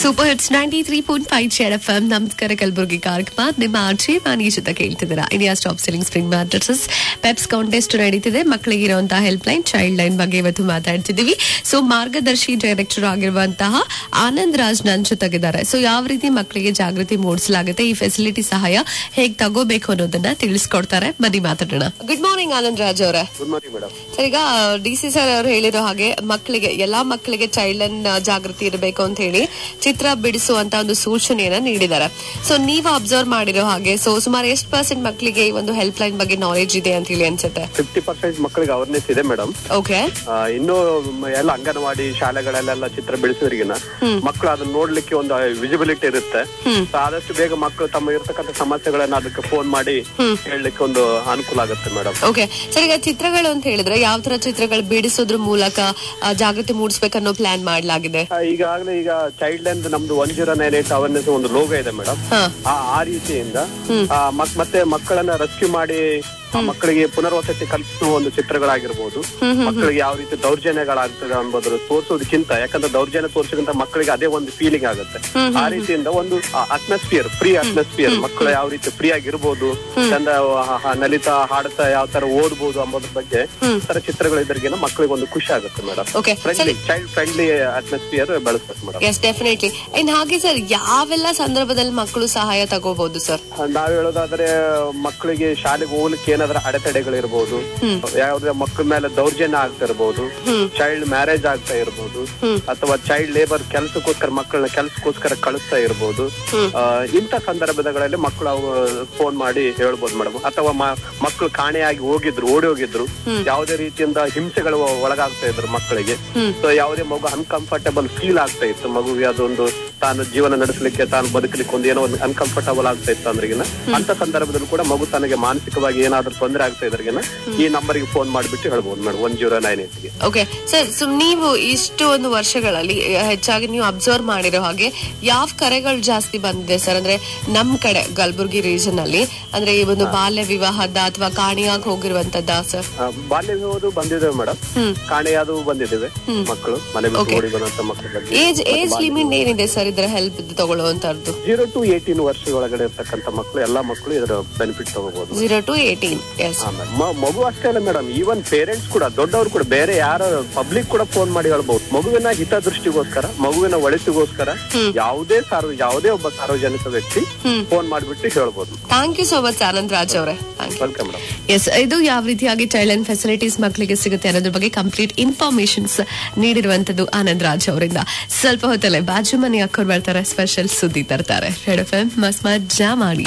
super hits ninety three point five share F M ನಮಸ್ಕಾರ ಕಲಬುರಗಿ ಕಾರ್ಯಕ್ರಮ ನಿಮ್ಮ ಆರ್ಜೆ ಮಾನಿ ಜೊತೆ ಕೇಳ್ತಿದ್ದೀರಾ India stop selling spring mattresses Peps contest ನಡೀತಿದೆ ಮಕ್ಕಳಿಗೆ ಇರುವಂತಹ ಹೆಲ್ಪ್ ಲೈನ್ ಚೈಲ್ಡ್ ಲೈನ್ ಬಗ್ಗೆ ಇವತ್ತು ಮಾತಾಡ್ತಿದ್ದೀವಿ ಸೊ ಮಾರ್ಗದರ್ಶಿ ಡೈರೆಕ್ಟರ್ ಆಗಿರುವಂತಹ ಆನಂದ್ ರಾಜ್ ನನ್ ಜೊತೆಗಿದ್ದಾರೆ ಸೊ ಯಾವ ರೀತಿ ಮಕ್ಕಳಿಗೆ ಜಾಗೃತಿ ಮೂಡಿಸಲಾಗುತ್ತೆ ಈ ಫೆಸಿಲಿಟಿ ಸಹಾಯ ಹೇಗ್ ತಗೋಬೇಕು ಅನ್ನೋದನ್ನ ತಿಳಿಸ್ಕೊಡ್ತಾರೆ ಬನ್ನಿ ಮಾತಾಡೋಣ ಗುಡ್ ಮಾರ್ನಿಂಗ್ ಆನಂದ್ ರಾಜ್ ಅವರೇ ಗುಡ್ ಮಾರ್ನಿಂಗ್ ಮೇಡಮ್ ಸರ್ ಈಗ ಡಿ ಸಿ ಸರ್ ಅವರು ಹೇಳಿರೋ ಹಾಗೆ ಮಕ್ಕಳಿಗೆ ಎಲ್ಲಾ ಮಕ್ಕಳಿಗೆ ಚೈಲ್ಡ್ ಲೈನ್ ಜಾಗೃತಿ ಇರಬೇಕು ಅಂತ ಹೇಳಿ ಚಿತ್ರ ಬಿಡಿಸುವಂತ ಒಂದು ಸೂಚನೆಯನ್ನ ನೀಡಿದ್ದಾರೆ ಸೊ ನೀವು ಅಬ್ಸರ್ವ್ ಮಾಡಿರೋ ಹಾಗೆ ಸೊ ಸುಮಾರು ಎಷ್ಟು ಪರ್ಸೆಂಟ್ ಮಕ್ಕಳಿಗೆ ಈ ಒಂದು ಹೆಲ್ಪ್ ಲೈನ್ ಬಗ್ಗೆ ನಾಲೆಜ್ ಇದೆ ಅಂತ ಹೇಳಿ ಅನ್ಸುತ್ತೆ ಫಿಫ್ಟಿ ಪರ್ಸೆಂಟ್ ಮಕ್ಕಳಿಗೆ ಅವೇರ್ನೆಸ್ ಇದೆ ಮೇಡಮ್ ಓಕೆ ಇನ್ನು ಮ- ಎಲ್ಲ ಅಂಗನವಾಡಿ ಶಾಲೆಗಳಲ್ಲೆಲ್ಲ ಚಿತ್ರ ಬಿಡಿಸೋರಿಗಿನ ಮಕ್ಕಳು ಅದನ್ನ ನೋಡ್ಲಿಕ್ಕೆ ಒಂದು ವಿಸಿಬಿಲಿಟಿ ಇರುತ್ತೆ So ಆದಷ್ಟು ಬೇಗ ಮಕ್ಕಳು ತಮ್ಮ ಇರ್ತಕ್ಕಂಥ ಸಮಸ್ಯೆಗಳನ್ನ ಅದಕ್ಕೆ ಫೋನ್ ಮಾಡಿ ಹೇಳಲಿಕ್ಕೆ ಒಂದು ಅನುಕೂಲ ಆಗುತ್ತೆ ಮೇಡಮ್ ಓಕೆ ಸರ್ ಈಗ ಚಿತ್ರಗಳು ಅಂತ ಹೇಳಿದ್ರೆ ಯಾವ ತರ ಚಿತ್ರಗಳು ಬಿಡಿಸೋದ್ರ ಮೂಲಕ ಆ, ಜಾಗೃತಿ ಮೂಡಿಸ್ಬೇಕನ್ನೋ ಪ್ಲಾನ್ ಮಾಡಲಾಗಿದೆ ಈಗಾಗಲೇ ಈಗ ಚೈಲ್ಡ್ ಲೈನ್ ನಮ್ದು one zero nine eight awareness ಒಂದು ಲೋಗೋ ಇದೆ ಮೇಡಮ್ ಹಾ ಆ ಆ ರೀತಿಯಿಂದ ಆ, ಮಕ್- ಮತ್ತೆ ಮಕ್ಕಳನ್ನ ರೆಸ್ಕ್ಯೂ ಮಾಡಿ ಆ ಮಕ್ಕಳಿಗೆ ಪುನರ್ವಸತಿ ಕಲ್ಪಿಸುವ ಒಂದು ಚಿತ್ರಗಳಾಗಿರ್ಬೋದು ಮಕ್ಕಳಿಗೆ ಯಾವ ರೀತಿ ದೌರ್ಜನ್ಯಗಳಾಗ್ತದೆ ಅನ್ನೋದ್ರ ತೋರಿಸೋದಕ್ಕಿಂತ ಯಾಕಂದ್ರೆ ದೌರ್ಜನ್ಯ ತೋರಿಸೋದಕ್ಕಿಂತ ಮಕ್ಕಳಿಗೆ ಅದೇ ಒಂದು ಫೀಲಿಂಗ್ ಆಗುತ್ತೆ ಆ ರೀತಿಯಿಂದ ಒಂದು ಅಟ್ಮಾಸ್ಫಿಯರ್ ಫ್ರೀ ಅಟ್ಮಾಸ್ಫಿಯರ್ ಮಕ್ಕಳು ಯಾವ ರೀತಿ ಫ್ರೀ ಆಗಿರ್ಬೋದು ಚಂದ ಹ- ಹ- ನಲಿತಾ ಹಾಡ್ತಾ ಯಾವ ತರ ಓದ್ಬೋದು ಅನ್ನೋದ್ರ ಬಗ್ಗೆ ಈ ತರ ಚಿತ್ರಗಳು ಇದ್ರಿಗಿನ ಮಕ್ಕಳಿಗೆ ಒಂದು ಖುಷಿ ಆಗುತ್ತೆ madam okay friendly child friendly atmosphere ಬೆಳೆಸ್ಬೇಕು ಮೇಡಮ್ ಎಸ್ ಡೆಫಿನೆಟ್ಲಿ ಇನ್ ಹಾಗೆ ಸರ್ ಯಾವೆಲ್ಲ ಸಂದರ್ಭದಲ್ಲಿ ಮಕ್ಕಳು ಸಹಾಯ ತಗೋಬಹುದು ಸರ್ ನಾವ್ ಹೇಳೋದಾದ್ರೆ ಮಕ್ಕಳಿಗೆ ಶಾಲೆಗೆ ಹೋಗ್ಲಿಕ್ಕೆ ಏನಾದ್ರೂ ಅಡೆತಡೆಗಳಿರ್ಬೋದು ಯಾವ್ದೇ ಮಕ್ಕಳ ಮೇಲೆ ದೌರ್ಜನ್ಯ ಆಗ್ತಾ ಇರ್ಬೋದು ಚೈಲ್ಡ್ ಮ್ಯಾರೇಜ್ ಆಗ್ತಾ ಇರ್ಬೋದು ಅಥವಾ ಚೈಲ್ಡ್ ಲೇಬರ್ ಕೆಲಸಕ್ಕೋಸ್ಕರ ಮಕ್ಕಳನ್ನ ಕೆಲಸಕ್ಕೋಸ್ಕರ ಕಳಿಸ್ತಾ ಇರ್ಬೋದು ಆ, ಇಂಥ ಸಂದರ್ಭಗಳಲ್ಲಿ ಮಕ್ಕಳು ಅವು ಫೋನ್ ಮಾಡಿ ಹೇಳ್ಬೋದು ಮೇಡಮ್ ಅಥವಾ ಮ- ಮಕ್ಕಳು ಕಾಣೆಯಾಗಿ ಹೋಗಿದ್ರು ಓಡಿ ಹೋಗಿದ್ರು ಯಾವುದೇ ರೀತಿಯಿಂದ ಹಿಂಸೆಗಳು ಒಳಗಾಗ್ತಾ ಇದ್ರು ಮಕ್ಕಳಿಗೆ ಸೊ ಯಾವುದೇ ಮಗು ಅನ್ಕಂಫರ್ಟಬಲ್ ಫೀಲ್ ಆಗ್ತಾ ಇತ್ತು ಮಗುವಿಗೆ ಅದೊಂದು ತಾನು ಜೀವನ ನಡೆಸಲಿಕ್ಕೆ ತಾನು ಬದುಕಲಿಕ್ಕೆ ಒಂದು ಏನೋ ಒಂದು ಅನ್ಕಂಫರ್ಟಬಲ್ ಆಗ್ತಾ ಇತ್ತು ಅಂದ್ರಿಗಿನ ಅಂತ ಸಂದರ್ಭದಲ್ಲಿ ಕೂಡ ಮಗು ತನಗೆ ಮಾನಸಿಕವಾಗಿ ಏನಾದ್ರೂ ತೊಂದರೆ ಆಗ್ತಾ ಇದ್ರಿಗಿನ ಈ ನಂಬರ್ಗೆ ಫೋನ್ ಮಾಡ್ಬಿಟ್ಟು ಹೇಳ್ಬೋದು ಮೇಡಮ್ ಒನ್ ಜೀರೋ ನೈನ್ ಏಟ್ಗೆ ಓಕೆ ಸರ್ ಸೊ ನೀವು ಇಷ್ಟು ಒಂದು ವರ್ಷಗಳಲ್ಲಿ ಅಹ್, ಹೆಚ್ಚಾಗಿ ನೀವು ಅಬ್ಸರ್ವ್ ಮಾಡಿರೋ ಹಾಗೆ ಯಾವ ಕರೆಗಳು ಜಾಸ್ತಿ ಬಂದಿದೆ ಸರ್ ಅಂದ್ರೆ ನಮ್ ಕಡೆ ಕಲಬುರ್ಗಿ ರೀಜನ್ ಅಲ್ಲಿ ಅಂದ್ರೆ ಈ ಒಂದು ಬಾಲ್ಯ ವಿವಾಹದ ಅಥವಾ ಕಾಣಿಯಾಗಿ ಹೋಗಿರುವಂತದ್ದ ಸರ್ ಬಾಲ್ಯ ವಿವಾಹದ್ದು ಬಂದಿದ್ದೇವೆ ಮೇಡಮ್ ಕಾಣೆಯಾದವು ಬಂದಿದ್ದೇವೆ ಮಕ್ಕಳು ಮನೆ ಬಿಟ್ಟು ಓಡಿ ಬಂದಂತ ಮಕ್ಕಳ ಬಗ್ಗೆ ಏಜ್ ಏಜ್ ಲಿಮಿಟ್ ಏನಿದೆ ಸರ್ ಇದ್ರ ಹೆಲ್ಪ್ ತಗೊಳ್ಳುವಂತದ್ದು ಜೀರೋ ಟು ಏಟೀನ್ ವರ್ಷ ಒಳಗಡೆ ಇರ್ತಕ್ಕಂಥ ಮಕ್ಕಳು ಎಲ್ಲಾ ಮಕ್ಕಳು ಇದರ ಬೆನಿಫಿಟ್ ತಗೋಬಹುದು ಜೀರೋ ಟು ಏಟೀನ್ ಎಸ್ ಆಮೇಲೆ ಮ- ಮಗು ಅಷ್ಟೇ ಅಲ್ಲ ಮೇಡಮ್ ಈವನ್ ಪೇರೆಂಟ್ಸ್ ಕೂಡ ದೊಡ್ಡವರು ಕೂಡ ಬೇರೆ ಯಾರ ಪಬ್ಲಿಕ್ ಕೂಡ ಫೋನ್ ಮಾಡಿ ಹೇಳ್ಬಹುದು ಮಗುವಿನ ಹಿತದೃಷ್ಟಿಗೋಸ್ಕರ ಮಗುವಿನ ಒಳಿತಿಗೋಸ್ಕರ ಯಾವುದೇ ಸಾರ್ವ ಯಾವುದೇ ಒಬ್ಬ ಸಾರ್ವಜನಿಕ ವ್ಯಕ್ತಿ ಫೋನ್ ಮಾಡ್ಬಿಟ್ಟು ಹೇಳ್ಬೋದು thank you so much Anand Raj ಅವರೇ thank you welcome madam yes ಇದು ಯಾವ ರೀತಿಯಾಗಿ ಚೈಲ್ಡ್ ಲೈನ್ ಫೆಸಿಲಿಟೀಸ್ ಮಕ್ಕಳಿಗೆ ಸಿಗುತ್ತೆ ಅನ್ನೋದ್ರ ಬಗ್ಗೆ ಕಂಪ್ಲೀಟ್ ಇನ್ಫಾರ್ಮೇಶನ್ಸ್ ನೀಡಿರುವಂತದ್ದು ಆನಂದ್ ರಾಜ್ ಅವರಿಂದ ಸ್ವಲ್ಪ ಹೊತ್ತಲ್ಲೇ ಬಾಜು ಮನೆ ಹಾಕೊಂಡು ಬರ್ತಾರೆ ಸ್ಪೆಷಲ್ ಸುದ್ದಿ ತರ್ತಾರೆ ರೆಡ್ ಎಫ್ ಎಂ ಮಸ್ ಮಜಾ ಮಾಡಿ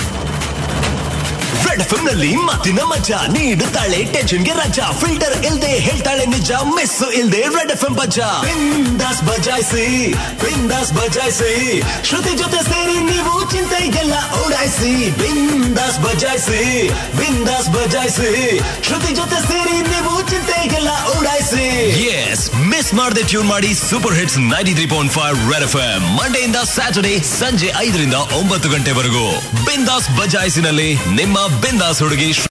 ರೆಡ್ ಎಫ್ ನಲ್ಲಿ ಮಾತಿನ ಮಜಾ ನೀಡುತ್ತಾಳೆ ಟೆನ್ಷನ್ಗೆ ರಜಾ ಫಿಲ್ಟರ್ ಇಲ್ದೆ ಹೇಳ್ತಾಳೆ ನಿಜ ಮಿಸ್ ಇಲ್ದೆ ರೆಡ್ ಎಫ್ ಎಂ ಬಜಾ ಬಿಂದಾಸ್ ಬಜಾಯಿಸಿ ಬಿಂದಾಸ್ ಬಜಾಯಿಸಿ ಶ್ರುತಿ ಜೊತೆ ಸೇರಿ ನೀವು ಚಿಂತೆ ಎಲ್ಲ ಓಡಾಯಿಸಿ ಬಿಂದಾಸ್ ಬಜಾಯಿಸಿ ಬಿಂದಾಸ್ ಬಜಾಯಿಸಿ ಶ್ರುತಿ ಜೊತೆ ಸೇರಿ ನೀವು ಚಿಂತೆ ಎಲ್ಲ ಓಡಾಯಿಸಿ ಎಸ್ ಮಿಸ್ ಮಾಡದೆ ಟ್ಯೂನ್ ಮಾಡಿ super hits ninety three point five red F M ಮಂಡೆಯಿಂದ ಸ್ಯಾಟರ್ಡೇ ಸಂಜೆ ಐದರಿಂದ ಒಂಬತ್ತು ಗಂಟೆವರೆಗೂ ಬಿಂದಾಸ್ ಬಜಾಯಿಸಿನಲ್ಲಿ ನಿಮ್ಮ ಬಿಂದಾಸ್ ಹುಡುಗಿ